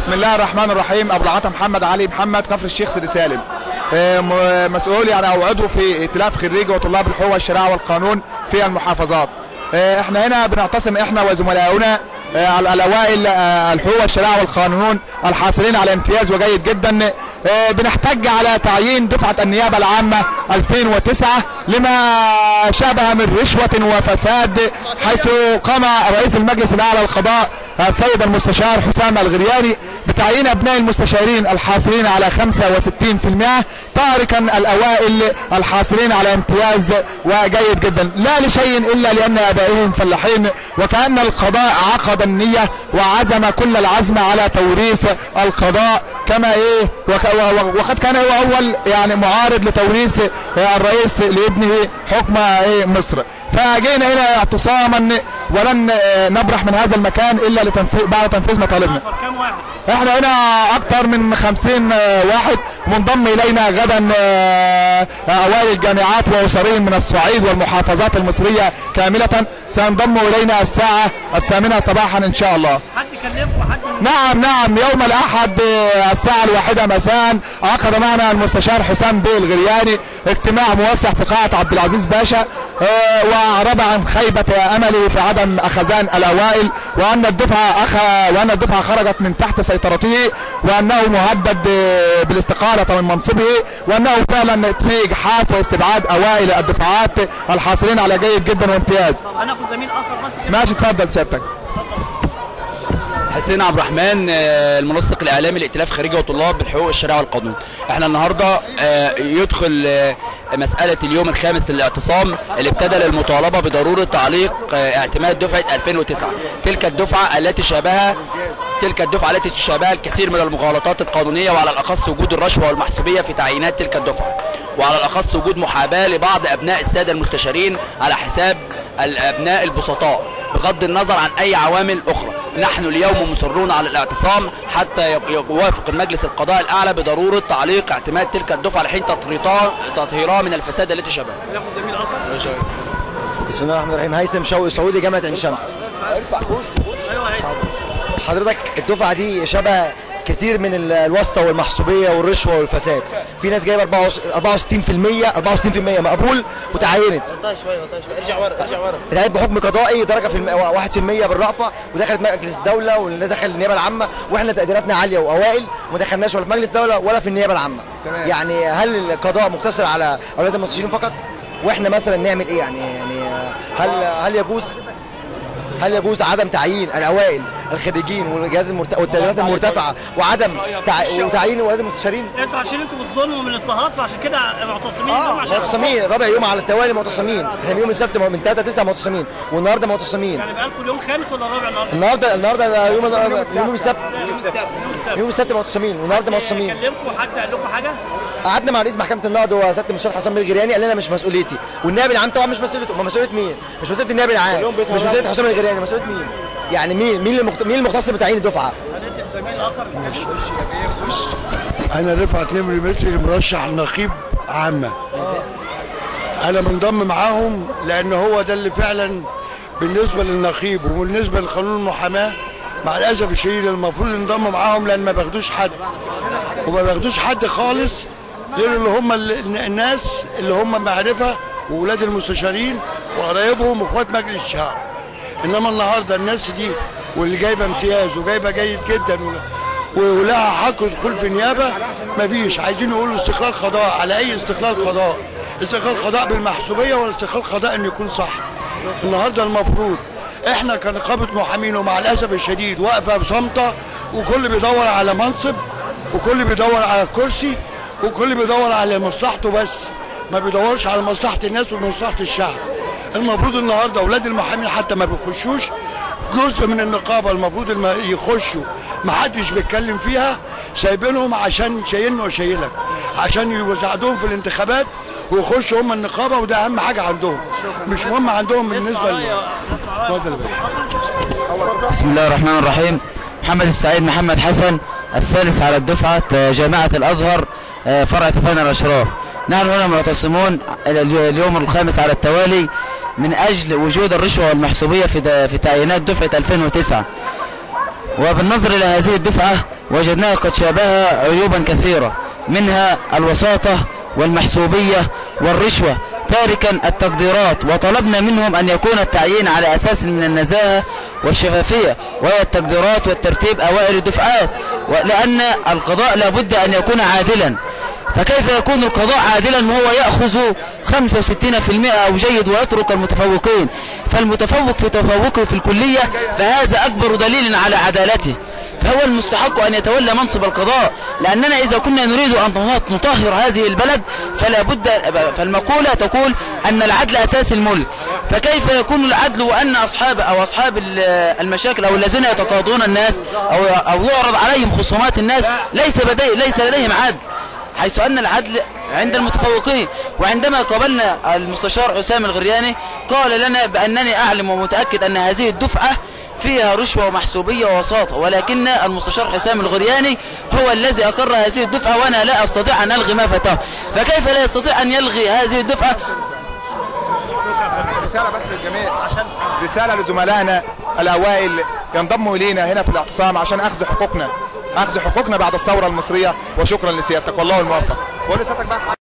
بسم الله الرحمن الرحيم ابو العطا محمد علي محمد كفر الشيخ سيدي سالم آه، م- مسؤول يعني او عضو في ائتلاف خريجي وطلاب الحقوق والشريعه والقانون في المحافظات آه، احنا هنا بنعتصم احنا وزملائنا آه، على الاوائل آه، الحقوق والشريعه والقانون الحاصلين على امتياز وجيد جدا آه، بنحتج على تعيين دفعه النيابه العامه 2009 لما شابه من رشوه وفساد حيث قام رئيس المجلس الاعلى للقضاء السيد المستشار حسام الغرياني بتعيين ابناء المستشارين الحاصلين على 65% تاركا الاوائل الحاصلين على امتياز وجيد جدا لا لشيء الا لان ابائهم فلاحين وكان القضاء عقد النيه وعزم كل العزم على توريث القضاء كما ايه وك- و- و- وقد كان هو اول يعني معارض لتوريث آه، الرئيس لابنه حكم ايه مصر فجينا هنا اعتصاما ولن آه، نبرح من هذا المكان الا لتنفيذ بعد تنفيذ مطالبنا كام واحد؟ احنا هنا اكتر من خمسين آه، واحد منضم الينا غدا آه، اوائل الجامعات واسرين من الصعيد والمحافظات المصرية كاملة سينضم الينا الساعة الثامنة صباحا ان شاء الله حد كلمكم حد من نعم نعم يوم الاحد آه، الساعة الواحدة مساء عقد معنا المستشار حسام بيه الغرياني اجتماع موسع في قاعة عبد العزيز باشا آه، واعرب عن خيبة امله في عدم اخذان الاوائل وان الدفعة أخ... وان الدفعة خرجت من تحت سيطرته وانه مهدد آه، بالاستقالة من منصبه وانه فعلا في اجحاف واستبعاد اوائل الدفعات الحاصلين على جيد جدا وامتياز هناخد زميل اخر بس كده ماشي اتفضل سيادتك حسين عبد الرحمن آه، المنسق الاعلامي لائتلاف خارجي وطلاب الحقوق الشريعه والقانون احنا النهارده آه، يدخل آه، مساله اليوم الخامس للاعتصام اللي ابتدى للمطالبه بضروره تعليق آه، اعتماد دفعه 2009 تلك الدفعه التي شابها تلك الدفعه التي تشابهها الكثير من المغالطات القانونيه وعلى الاخص وجود الرشوه والمحسوبيه في تعيينات تلك الدفعه وعلى الاخص وجود محاباه لبعض ابناء الساده المستشارين على حساب الابناء البسطاء بغض النظر عن اي عوامل اخرى نحن اليوم مصرون على الاعتصام حتى يب- يوافق المجلس القضاء الاعلى بضروره تعليق اعتماد تلك الدفعه لحين تطهيرها تطهيرها من الفساد التي شبهها هناخد زميل اخر بسم الله الرحمن الرحيم هيثم شوقي سعودي جامعه عين شمس ايوه هيثم حضرتك الدفعه دي شبه كتير من ال- الواسطه والمحسوبيه والرشوه والفساد في ناس جايبه 64% 64% مقبول وتعينت وطاي شويه وطاي شويه ارجع ورا ارجع ورا اتعينت بحكم قضائي درجه في الم... 1% بالرأفه ودخلت مجلس الدوله واللي دخل النيابه العامه واحنا تقديراتنا عاليه واوائل وما دخلناش ولا في مجلس الدوله ولا في النيابه العامه يعني هل القضاء مقتصر على اولاد المستشارين فقط واحنا مثلا نعمل ايه يعني يعني هل هل يجوز هل يجوز عدم تعيين الاوائل الخريجين والجهات المرت... والتقديرات المرتفعه وعدم تع... وتعيين اولاد المستشارين انتوا عشان انتوا بالظلم ومن الاضطهاد فعشان كده معتصمين اه اليوم عشان معتصمين رابع يوم على التوالي معتصمين احنا من يوم السبت من 3 9 معتصمين والنهارده معتصمين يعني بقالكم اليوم خامس ولا رابع النهارده؟ النهارده النهارده يوم يوم السبت يوم السبت يوم السبت يوم السبت معتصمين والنهارده معتصمين كلمكم حد قال لكم حاجه؟ قعدنا مع رئيس محكمه النقد هو سياده المستشار حسام الغرياني قال لنا مش مسؤوليتي والنائب العام طبعا مش مسؤوليته ما مسؤوليه مين؟ مش مسؤوليه النائب العام مش مسؤوليه حسام الغرياني مسؤوليه مين؟ يعني مين مين المخت... مين المختص بتعيين الدفعه؟ هندي زميل اخر انا رفعت نمري متري مرشح نقيب عامه انا منضم معاهم لان هو ده اللي فعلا بالنسبه للنقيب وبالنسبه لقانون المحاماه مع الاسف الشديد المفروض ننضم معاهم لان ما بياخدوش حد وما بياخدوش حد خالص غير اللي هم ال- الناس اللي هم معرفه واولاد المستشارين وقرايبهم واخوات مجلس الشعب انما النهارده الناس دي واللي جايبه امتياز وجايبه جيد جدا و- ولها حق دخول في النيابه مفيش عايزين يقولوا استقلال قضاء على اي استقلال قضاء استقلال قضاء بالمحسوبيه ولا استقلال قضاء ان يكون صح النهارده المفروض احنا كنقابه محامين ومع الاسف الشديد واقفه بصمته وكل بيدور على منصب وكل بيدور على كرسي وكل بيدور على مصلحته بس ما بيدورش على مصلحه الناس ومصلحه الشعب المفروض النهارده اولاد المحامين حتى ما بيخشوش جزء من النقابه المفروض الم- يخشوا ما حدش بيتكلم فيها سايبينهم عشان شايلنا وشايلك عشان يساعدوهم في الانتخابات ويخشوا هم النقابه وده اهم حاجه عندهم مش مهم عندهم بالنسبه ل... اتفضل يا باشا. بسم الله الرحمن الرحيم محمد السعيد محمد حسن الثالث على الدفعة آه، جامعة الأزهر آه، فرع تفاني الأشراف نحن هنا معتصمون ال- اليوم الخامس على التوالي من أجل وجود الرشوة والمحسوبية في د- في تعيينات دفعة 2009 وبالنظر إلى هذه الدفعة وجدناها قد شابه عيوبا كثيرة منها الوساطة والمحسوبية والرشوة تاركا التقديرات وطلبنا منهم أن يكون التعيين على أساس من النزاهة والشفافية وهي التقديرات والترتيب أوائل الدفعات لأن القضاء لابد أن يكون عادلا فكيف يكون القضاء عادلا وهو يأخذ 65% أو جيد ويترك المتفوقين فالمتفوق في تفوقه في الكلية فهذا أكبر دليل على عدالته فهو المستحق أن يتولى منصب القضاء لأننا إذا كنا نريد أن نطهر هذه البلد فلا بد فالمقولة تقول أن العدل أساس الملك فكيف يكون العدل وأن أصحاب أو أصحاب ال- المشاكل أو الذين يتقاضون الناس أو أو يعرض عليهم خصومات الناس ليس بدي ليس لديهم عدل حيث أن العدل عند المتفوقين وعندما قابلنا المستشار حسام الغرياني قال لنا بأنني أعلم ومتأكد أن هذه الدفعة فيها رشوة ومحسوبية ووساطة ولكن المستشار حسام الغرياني هو الذي أقر هذه الدفعة وأنا لا أستطيع أن ألغي ما فاته فكيف لا يستطيع أن يلغي هذه الدفعة رسالة بس للجميع رسالة لزملائنا الأوائل ينضموا إلينا هنا في الاعتصام عشان أخذ حقوقنا أخذ حقوقنا بعد الثورة المصرية وشكرا لسيادتك والله الموفق بقول لسيادتك بقى